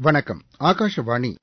வணக்கம் ஆகாஷவாணி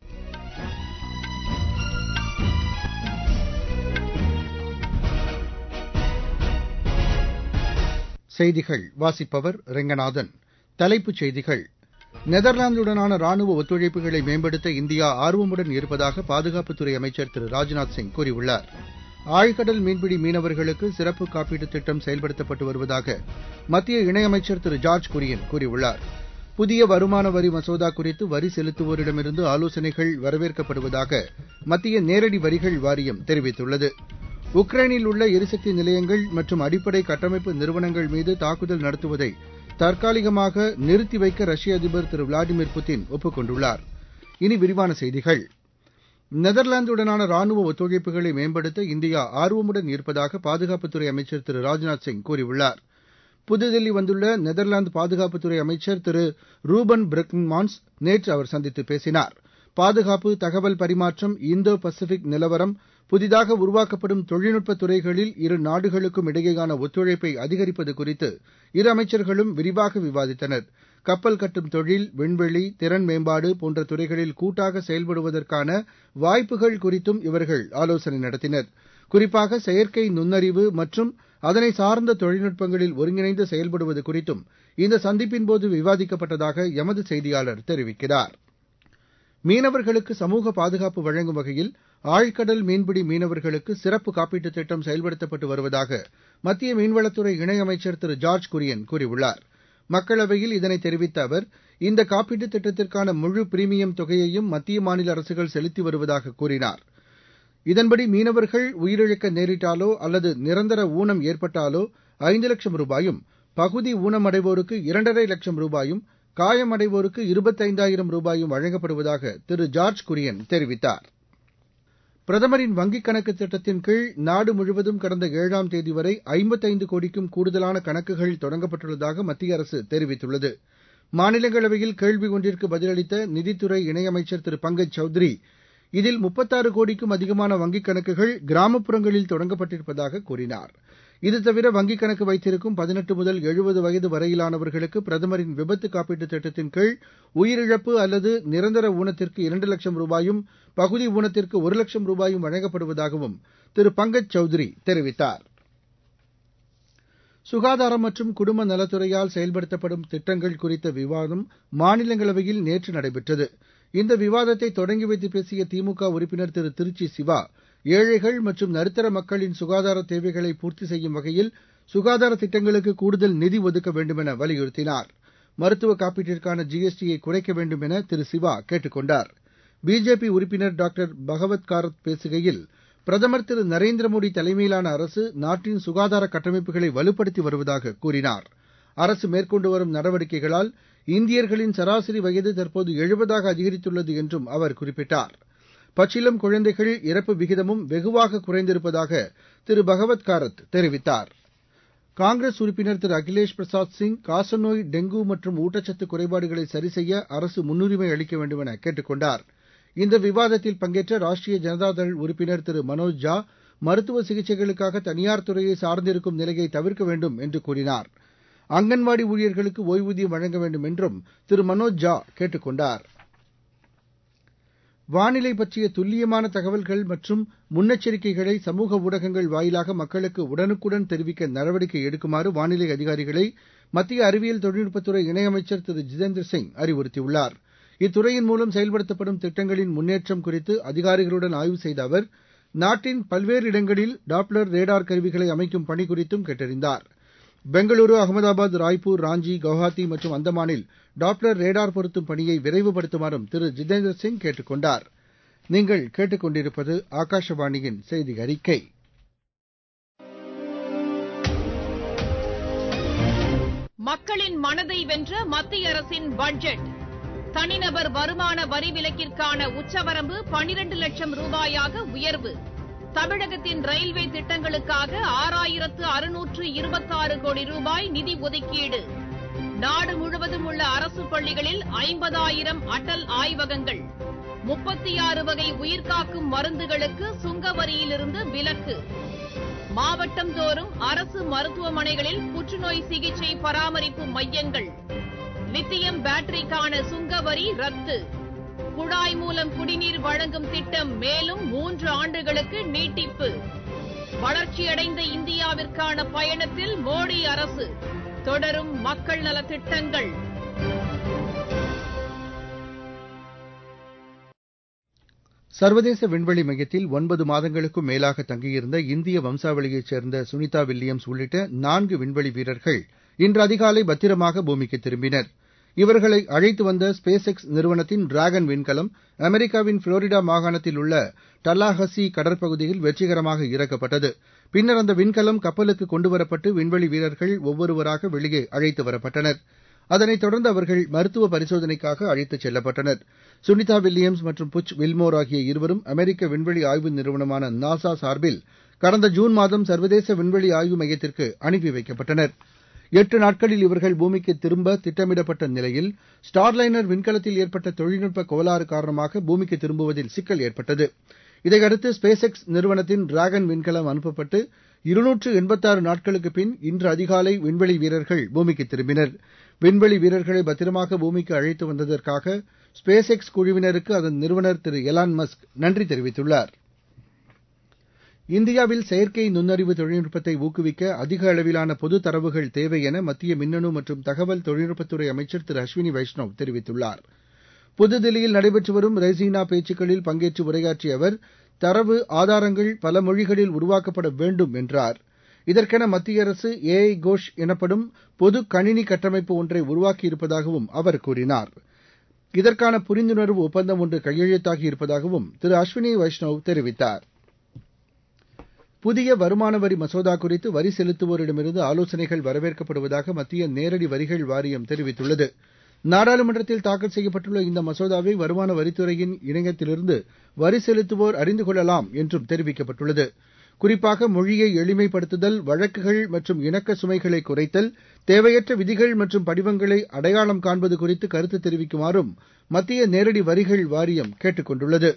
செய்திகள் வாசிப்பவர் ரெங்கநாதன் தலைப்புச் செய்திகள் நெதர்லாந்துடனான ராணுவ ஒத்துழைப்புகளை மேம்படுத்த இந்தியா ஆர்வமுடன் இருப்பதாக பாதுகாப்புத்துறை அமைச்சர் திரு ராஜ்நாத் சிங் கூறியுள்ளார் ஆழ்கடல் மீன்பிடி மீனவர்களுக்கு சிறப்பு காப்பீட்டுத் திட்டம் செயல்படுத்தப்பட்டு வருவதாக மத்திய இணையமைச்சர் திரு ஜார்ஜ் குரியன் கூறியுள்ளார் புதிய வருமான வரி மசோதா குறித்து வரி செலுத்துவோரிடமிருந்து ஆலோசனைகள் வரவேற்கப்படுவதாக மத்திய நேரடி வரிகள் வாரியம் தெரிவித்துள்ளது உக்ரைனில் உள்ள எரிசக்தி நிலையங்கள் மற்றும் அடிப்படை கட்டமைப்பு நிறுவனங்கள் மீது தாக்குதல் நடத்துவதை தற்காலிகமாக நிறுத்தி வைக்க ரஷ்ய அதிபர் திரு விளாடிமிர் புட்டின் ஒப்புக் கொண்டுள்ளார் இனி விரிவான செய்திகள் நெதர்லாந்துடனான ராணுவ ஒத்துழைப்புகளை மேம்படுத்த இந்தியா ஆர்வமுடன் இருப்பதாக பாதுகாப்புத்துறை அமைச்சர் திரு ராஜ்நாத் சிங் கூறியுள்ளார் புதுதில்லி வந்துள்ள நெதர்லாந்து பாதுகாப்புத்துறை அமைச்சர் திரு ரூபன் பிரெக்மான்ஸ் நேற்று அவர் சந்தித்து பேசினார் பாதுகாப்பு தகவல் பரிமாற்றம் இந்தோ பசிபிக் நிலவரம் புதிதாக உருவாக்கப்படும் தொழில்நுட்ப துறைகளில் இரு நாடுகளுக்கும் இடையேயான ஒத்துழைப்பை அதிகரிப்பது குறித்து இரு அமைச்சர்களும் விரிவாக விவாதித்தனர் கப்பல் கட்டும் தொழில் விண்வெளி திறன் மேம்பாடு போன்ற துறைகளில் கூட்டாக செயல்படுவதற்கான வாய்ப்புகள் குறித்தும் இவர்கள் ஆலோசனை நடத்தினர் குறிப்பாக செயற்கை நுண்ணறிவு மற்றும் அதனை சார்ந்த தொழில்நுட்பங்களில் ஒருங்கிணைந்து செயல்படுவது குறித்தும் இந்த சந்திப்பின்போது விவாதிக்கப்பட்டதாக எமது செய்தியாளர் தெரிவிக்கிறார் மீனவர்களுக்கு சமூக பாதுகாப்பு வழங்கும் வகையில் ஆழ்கடல் மீன்பிடி மீனவர்களுக்கு சிறப்பு காப்பீட்டுத் திட்டம் செயல்படுத்தப்பட்டு வருவதாக மத்திய மீன்வளத்துறை இணையமைச்சர் திரு ஜார்ஜ் குரியன் கூறியுள்ளார் மக்களவையில் இதனை தெரிவித்த அவர் இந்த காப்பீட்டுத் திட்டத்திற்கான முழு பிரீமியம் தொகையையும் மத்திய மாநில அரசுகள் செலுத்தி வருவதாக கூறினார் இதன்படி மீனவர்கள் உயிரிழக்க நேரிட்டாலோ அல்லது நிரந்தர ஊனம் ஏற்பட்டாலோ ஐந்து லட்சம் ரூபாயும் பகுதி ஊனமடைவோருக்கு இரண்டரை லட்சம் ரூபாயும் காயமடைவோருக்கு இருபத்தைந்தாயிரம் ரூபாயும் வழங்கப்படுவதாக திரு ஜார்ஜ் குரியன் தெரிவித்தார் பிரதமரின் வங்கிக் கணக்கு திட்டத்தின் கீழ் நாடு முழுவதும் கடந்த ஏழாம் தேதி வரை ஐம்பத்தைந்து கோடிக்கும் கூடுதலான கணக்குகள் தொடங்கப்பட்டுள்ளதாக மத்திய அரசு தெரிவித்துள்ளது மாநிலங்களவையில் கேள்வி ஒன்றிற்கு பதிலளித்த நிதித்துறை இணையமைச்சர் திரு பங்கஜ் சௌத்ரி இதில் முப்பத்தாறு கோடிக்கும் அதிகமான வங்கிக் கணக்குகள் கிராமப்புறங்களில் தொடங்கப்பட்டிருப்பதாக கூறினார் இது தவிர வங்கிக் கணக்கு வைத்திருக்கும் பதினெட்டு முதல் எழுபது வயது வரையிலானவர்களுக்கு பிரதமரின் விபத்து காப்பீட்டுத் திட்டத்தின் கீழ் உயிரிழப்பு அல்லது நிரந்தர ஊனத்திற்கு இரண்டு லட்சம் ரூபாயும் பகுதி ஊனத்திற்கு ஒரு லட்சம் ரூபாயும் வழங்கப்படுவதாகவும் திரு பங்கஜ் சௌத்ரி தெரிவித்தார் சுகாதாரம் மற்றும் குடும்ப நலத்துறையால் செயல்படுத்தப்படும் திட்டங்கள் குறித்த விவாதம் மாநிலங்களவையில் நேற்று நடைபெற்றது இந்த விவாதத்தை தொடங்கி வைத்து பேசிய திமுக உறுப்பினர் திரு திருச்சி சிவா ஏழைகள் மற்றும் நடுத்தர மக்களின் சுகாதார தேவைகளை பூர்த்தி செய்யும் வகையில் சுகாதார திட்டங்களுக்கு கூடுதல் நிதி ஒதுக்க வேண்டுமென வலியுறுத்தினார் மருத்துவ காப்பீட்டிற்கான ஜிஎஸ்டியை குறைக்க வேண்டும் என திரு சிவா கேட்டுக் கொண்டார் பிஜேபி உறுப்பினர் டாக்டர் பகவத் காரத் பேசுகையில் பிரதமர் திரு நரேந்திர மோடி தலைமையிலான அரசு நாட்டின் சுகாதார கட்டமைப்புகளை வலுப்படுத்தி வருவதாக கூறினார் அரசு மேற்கொண்டு வரும் நடவடிக்கைகளால் இந்தியர்களின் சராசரி வயது தற்போது எழுபதாக அதிகரித்துள்ளது என்றும் அவர் குறிப்பிட்டார் பச்சிலம் குழந்தைகள் இறப்பு விகிதமும் வெகுவாக குறைந்திருப்பதாக திரு பகவத் காரத் தெரிவித்தார் காங்கிரஸ் உறுப்பினர் திரு அகிலேஷ் பிரசாத் சிங் காசநோய் டெங்கு மற்றும் ஊட்டச்சத்து குறைபாடுகளை சரி செய்ய அரசு முன்னுரிமை அளிக்க வேண்டும் என கேட்டுக் கொண்டார் இந்த விவாதத்தில் பங்கேற்ற ராஷ்ட்ரிய ஜனதாதள் உறுப்பினர் திரு மனோஜ் ஜா மருத்துவ சிகிச்சைகளுக்காக தனியார் துறையை சார்ந்திருக்கும் நிலையை தவிர்க்க வேண்டும் என்று கூறினார் அங்கன்வாடி ஊழியர்களுக்கு ஓய்வூதியம் வழங்க வேண்டும் என்றும் திரு மனோஜ் ஜா கேட்டுக் கொண்டார் வானிலை பற்றிய துல்லியமான தகவல்கள் மற்றும் முன்னெச்சரிக்கைகளை சமூக ஊடகங்கள் வாயிலாக மக்களுக்கு உடனுக்குடன் தெரிவிக்க நடவடிக்கை எடுக்குமாறு வானிலை அதிகாரிகளை மத்திய அறிவியல் தொழில்நுட்பத்துறை இணையமைச்சர் திரு ஜிதேந்திர சிங் அறிவுறுத்தியுள்ளார் இத்துறையின் மூலம் செயல்படுத்தப்படும் திட்டங்களின் முன்னேற்றம் குறித்து அதிகாரிகளுடன் ஆய்வு செய்த அவர் நாட்டின் பல்வேறு இடங்களில் டாப்ளர் ரேடார் கருவிகளை அமைக்கும் பணி குறித்தும் கேட்டறிந்தார் பெங்களூரு அகமதாபாத் ராய்ப்பூர் ராஞ்சி கவுஹாத்தி மற்றும் அந்தமானில் டாப்ளர் ரேடார் பொருத்தும் பணியை விரைவுபடுத்துமாறும் திரு ஜிதேந்திர சிங் கேட்டுக் கொண்டார் நீங்கள் கேட்டுக் கொண்டிருப்பது ஆகாஷவாணியின் செய்தி அறிக்கை மக்களின் மனதை வென்ற மத்திய அரசின் பட்ஜெட் தனிநபர் வருமான வரி விலக்கிற்கான உச்சவரம்பு பனிரண்டு லட்சம் ரூபாயாக உயர்வு தமிழகத்தின் ரயில்வே திட்டங்களுக்காக ஆறாயிரத்து அறுநூற்று இருபத்தாறு கோடி ரூபாய் நிதி ஒதுக்கீடு நாடு முழுவதும் உள்ள அரசு பள்ளிகளில் ஐம்பதாயிரம் அடல் ஆய்வகங்கள் முப்பத்தி ஆறு வகை உயிர்காக்கும் மருந்துகளுக்கு சுங்க வரியிலிருந்து விலக்கு மாவட்டம் தோறும் அரசு மருத்துவமனைகளில் புற்றுநோய் சிகிச்சை பராமரிப்பு மையங்கள் லித்தியம் பேட்டரிக்கான சுங்க வரி ரத்து குழாய் மூலம் குடிநீர் வழங்கும் திட்டம் மேலும் மூன்று ஆண்டுகளுக்கு நீட்டிப்பு வளர்ச்சியடைந்த இந்தியாவிற்கான பயணத்தில் மோடி அரசு தொடரும் மக்கள் நலத் திட்டங்கள் சர்வதேச விண்வெளி மையத்தில் ஒன்பது மாதங்களுக்கும் மேலாக தங்கியிருந்த இந்திய வம்சாவளியைச் சேர்ந்த சுனிதா வில்லியம்ஸ் உள்ளிட்ட நான்கு விண்வெளி வீரர்கள் இன்று அதிகாலை பத்திரமாக பூமிக்கு திரும்பினர் இவர்களை அழைத்து வந்த ஸ்பேஸ் எக்ஸ் நிறுவனத்தின் டிராகன் விண்கலம் அமெரிக்காவின் புளோரிடா மாகாணத்தில் உள்ள டல்லாஹசி கடற்பகுதியில் வெற்றிகரமாக இறக்கப்பட்டது பின்னர் அந்த விண்கலம் கப்பலுக்கு கொண்டுவரப்பட்டு விண்வெளி வீரர்கள் ஒவ்வொருவராக வெளியே அழைத்து வரப்பட்டனர் அதனைத் தொடர்ந்து அவர்கள் மருத்துவ பரிசோதனைக்காக அழைத்துச் செல்லப்பட்டனர் சுனிதா வில்லியம்ஸ் மற்றும் புச் வில்மோர் ஆகிய இருவரும் அமெரிக்க விண்வெளி ஆய்வு நிறுவனமான நாசா சார்பில் கடந்த ஜூன் மாதம் சர்வதேச விண்வெளி ஆய்வு மையத்திற்கு அனுப்பி வைக்கப்பட்டனர் எட்டு நாட்களில் இவர்கள் பூமிக்கு திரும்ப திட்டமிடப்பட்ட நிலையில் ஸ்டார்லைனர் விண்கலத்தில் ஏற்பட்ட தொழில்நுட்ப கோளாறு காரணமாக பூமிக்கு திரும்புவதில் சிக்கல் ஏற்பட்டது இதையடுத்து ஸ்பேஸ் எக்ஸ் நிறுவனத்தின் டிராகன் விண்கலம் அனுப்பப்பட்டு இருநூற்று எண்பத்தாறு நாட்களுக்கு பின் இன்று அதிகாலை விண்வெளி வீரர்கள் பூமிக்கு திரும்பினர் விண்வெளி வீரர்களை பத்திரமாக பூமிக்கு அழைத்து வந்ததற்காக ஸ்பேஸ் எக்ஸ் குழுவினருக்கு அதன் நிறுவனர் திரு எலான் மஸ்க் நன்றி தெரிவித்துள்ளார் இந்தியாவில் செயற்கை நுண்ணறிவு தொழில்நுட்பத்தை ஊக்குவிக்க அதிக அளவிலான பொது தரவுகள் தேவை என மத்திய மின்னணு மற்றும் தகவல் தொழில்நுட்பத்துறை அமைச்சர் திரு அஸ்வினி வைஷ்ணவ் தெரிவித்துள்ளார் புதுதில்லியில் நடைபெற்று வரும் ரெய்சினா பேச்சுக்களில் பங்கேற்று உரையாற்றிய அவர் தரவு ஆதாரங்கள் பல மொழிகளில் உருவாக்கப்பட வேண்டும் என்றார் இதற்கென மத்திய அரசு ஏஐ கோஷ் எனப்படும் பொது கணினி கட்டமைப்பு ஒன்றை உருவாக்கியிருப்பதாகவும் அவர் கூறினார் இதற்கான புரிந்துணர்வு ஒப்பந்தம் ஒன்று கையெழுத்தாகி இருப்பதாகவும் திரு அஸ்வினி வைஷ்ணவ் தெரிவித்தார் புதிய வருமான வரி மசோதா குறித்து வரி செலுத்துவோரிடமிருந்து ஆலோசனைகள் வரவேற்கப்படுவதாக மத்திய நேரடி வரிகள் வாரியம் தெரிவித்துள்ளது நாடாளுமன்றத்தில் தாக்கல் செய்யப்பட்டுள்ள இந்த மசோதாவை வருமான வரித்துறையின் இணையத்திலிருந்து வரி செலுத்துவோர் அறிந்து கொள்ளலாம் என்றும் தெரிவிக்கப்பட்டுள்ளது குறிப்பாக மொழியை எளிமைப்படுத்துதல் வழக்குகள் மற்றும் இணக்க சுமைகளை குறைத்தல் தேவையற்ற விதிகள் மற்றும் படிவங்களை அடையாளம் காண்பது குறித்து கருத்து தெரிவிக்குமாறும் மத்திய நேரடி வரிகள் வாரியம் கேட்டுக் கொண்டுள்ளது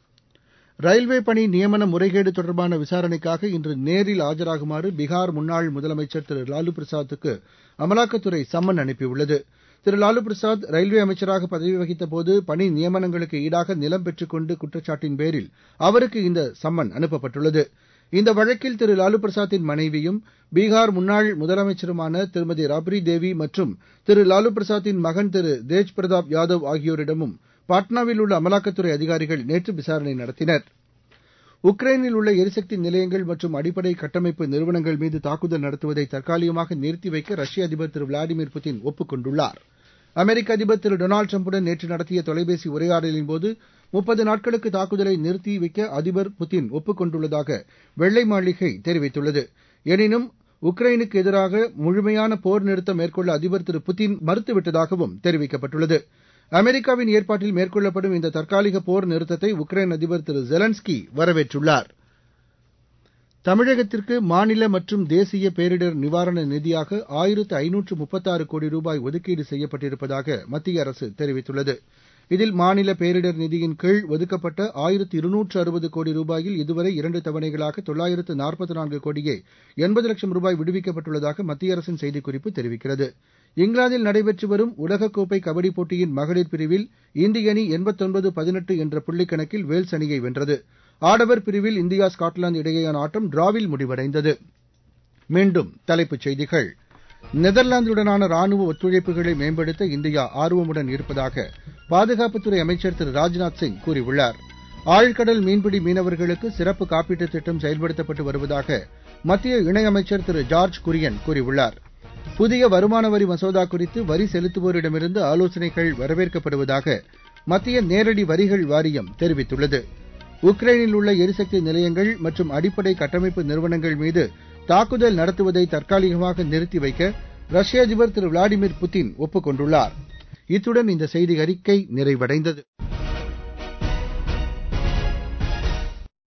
ரயில்வே பணி நியமன முறைகேடு தொடர்பான விசாரணைக்காக இன்று நேரில் ஆஜராகுமாறு பீகார் முன்னாள் முதலமைச்சர் திரு லாலு பிரசாத்துக்கு அமலாக்கத்துறை சம்மன் அனுப்பியுள்ளது திரு லாலு பிரசாத் ரயில்வே அமைச்சராக பதவி வகித்தபோது பணி நியமனங்களுக்கு ஈடாக நிலம் பெற்றுக் கொண்டு குற்றச்சாட்டின் பேரில் அவருக்கு இந்த சம்மன் அனுப்பப்பட்டுள்ளது இந்த வழக்கில் திரு லாலு பிரசாத்தின் மனைவியும் பீகார் முன்னாள் முதலமைச்சருமான திருமதி ராப்ரி தேவி மற்றும் திரு லாலு பிரசாத்தின் மகன் திரு தேஜ் பிரதாப் யாதவ் ஆகியோரிடமும் பாட்னாவில் உள்ள அமலாக்கத்துறை அதிகாரிகள் நேற்று விசாரணை நடத்தினர் உக்ரைனில் உள்ள எரிசக்தி நிலையங்கள் மற்றும் அடிப்படை கட்டமைப்பு நிறுவனங்கள் மீது தாக்குதல் நடத்துவதை தற்காலிகமாக நிறுத்தி வைக்க ரஷ்ய அதிபர் திரு விளாடிமிர் புதின் ஒப்புக் கொண்டுள்ளார் அமெரிக்க அதிபர் திரு டொனால்டு டிரம்புடன் நேற்று நடத்திய தொலைபேசி உரையாடலின்போது முப்பது நாட்களுக்கு தாக்குதலை நிறுத்தி வைக்க அதிபர் புதின் ஒப்புக் கொண்டுள்ளதாக வெள்ளை மாளிகை தெரிவித்துள்ளது எனினும் உக்ரைனுக்கு எதிராக முழுமையான போர் நிறுத்தம் மேற்கொள்ள அதிபர் திரு புதின் மறுத்துவிட்டதாகவும் தெரிவிக்கப்பட்டுள்ளது அமெரிக்காவின் ஏற்பாட்டில் மேற்கொள்ளப்படும் இந்த தற்காலிக போர் நிறுத்தத்தை உக்ரைன் அதிபர் திரு ஜெலன்ஸ்கி வரவேற்றுள்ளார் தமிழகத்திற்கு மாநில மற்றும் தேசிய பேரிடர் நிவாரண நிதியாக ஆயிரத்து ஐநூற்று முப்பத்தாறு கோடி ரூபாய் ஒதுக்கீடு செய்யப்பட்டிருப்பதாக மத்திய அரசு தெரிவித்துள்ளது இதில் மாநில பேரிடர் நிதியின் கீழ் ஒதுக்கப்பட்ட ஆயிரத்து இருநூற்று அறுபது கோடி ரூபாயில் இதுவரை இரண்டு தவணைகளாக தொள்ளாயிரத்து நாற்பத்தி நான்கு கோடியே எண்பது லட்சம் ரூபாய் விடுவிக்கப்பட்டுள்ளதாக மத்திய அரசின் செய்திக்குறிப்பு தெரிவிக்கிறது இங்கிலாந்தில் நடைபெற்று வரும் உலகக்கோப்பை கபடி போட்டியின் மகளிர் பிரிவில் இந்திய அணி எண்பத்தொன்பது பதினெட்டு என்ற புள்ளிக்கணக்கில் வேல்ஸ் அணியை வென்றது ஆடவர் பிரிவில் இந்தியா ஸ்காட்லாந்து இடையேயான ஆட்டம் டிராவில் முடிவடைந்தது மீண்டும் தலைப்புச் செய்திகள் நெதர்லாந்துடனான ராணுவ ஒத்துழைப்புகளை மேம்படுத்த இந்தியா ஆர்வமுடன் இருப்பதாக பாதுகாப்புத்துறை அமைச்சர் திரு ராஜ்நாத் சிங் கூறியுள்ளார் ஆழ்கடல் மீன்பிடி மீனவர்களுக்கு சிறப்பு காப்பீட்டுத் திட்டம் செயல்படுத்தப்பட்டு வருவதாக மத்திய இணையமைச்சர் திரு ஜார்ஜ் குரியன் கூறியுள்ளார் புதிய வருமான வரி மசோதா குறித்து வரி செலுத்துவோரிடமிருந்து ஆலோசனைகள் வரவேற்கப்படுவதாக மத்திய நேரடி வரிகள் வாரியம் தெரிவித்துள்ளது உக்ரைனில் உள்ள எரிசக்தி நிலையங்கள் மற்றும் அடிப்படை கட்டமைப்பு நிறுவனங்கள் மீது தாக்குதல் நடத்துவதை தற்காலிகமாக நிறுத்தி வைக்க ரஷ்ய அதிபர் திரு விளாடிமிர் புதின் ஒப்புக் கொண்டுள்ளார் இத்துடன் இந்த செய்தி அறிக்கை நிறைவடைந்தது